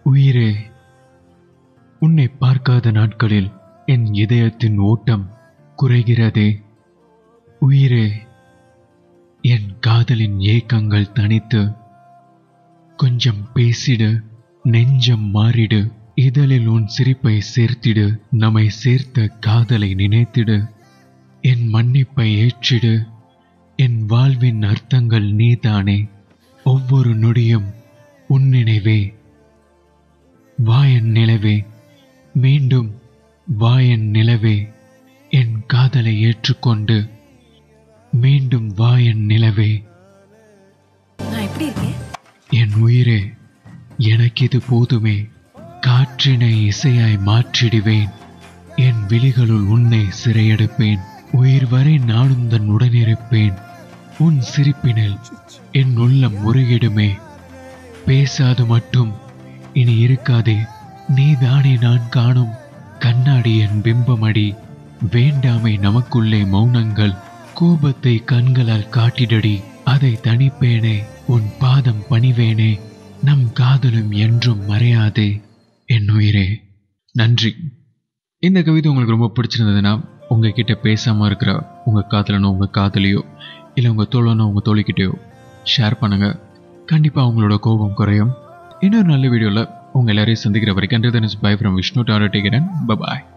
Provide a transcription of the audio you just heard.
உயிரே உன்னை பார்க்காத நாட்களில் என் இதயத்தின் ஓட்டம் குறைகிறதே உயிரே என் காதலின் ஏக்கங்கள் தனித்து கொஞ்சம் பேசிடு நெஞ்சம் மாறிடு இதழில் உன் சிரிப்பை சேர்த்திடு நம்மை சேர்த்த காதலை நினைத்திடு என் மன்னிப்பை ஏற்றிடு என் வாழ்வின் அர்த்தங்கள் நீதானே ஒவ்வொரு நொடியும் உன் நினைவே வா என் நிலவே மீண்டும் வா என் நிலவே என் காதலை ஏற்றுக்கொண்டு மீண்டும் வா என் நிலவே நான் எப்படி இருக்கேன் என் உயிரே எனக்கு இது போதுமே காற்றினை இசையாய் மாற்றிடுவேன் என் விழிகளுள் உன்னை சிறையெடுப்பேன் உயிர் வரை நானும் தன் உடனிருப்பேன் உன் சிரிப்பினில் என் உள்ளம் முருகிடுமே பேசாது மட்டும் இனி இருக்காதே நீதானே நான் காணும் கண்ணாடி என் பிம்பமடி வேண்டாமை நமக்குள்ளே மௌனங்கள் கோபத்தை கண்களால் காட்டிடடி அதை தணிப்பேனே உன் பாதம் பணிவேனே நம் காதலும் என்றும் மறையாதே என் உயிரே நன்றி இந்த கவிதை உங்களுக்கு ரொம்ப பிடிச்சிருந்ததுன்னா உங்ககிட்ட பேசாம இருக்கிற உங்க காதலனோ உங்க காதலியோ இல்லை உங்க தோழனோ உங்க தோழிக்கிட்டயோ ஷேர் பண்ணுங்க கண்டிப்பா அவங்களோட கோபம் குறையும் இன்னொரு நல்ல வீடியோல உங்க எல்லாரையும் சந்திக்கிற வரைக்கும் பை ஃப்ரம் விஷ்ணு டாரோ டேக்கிறேன் பபாய்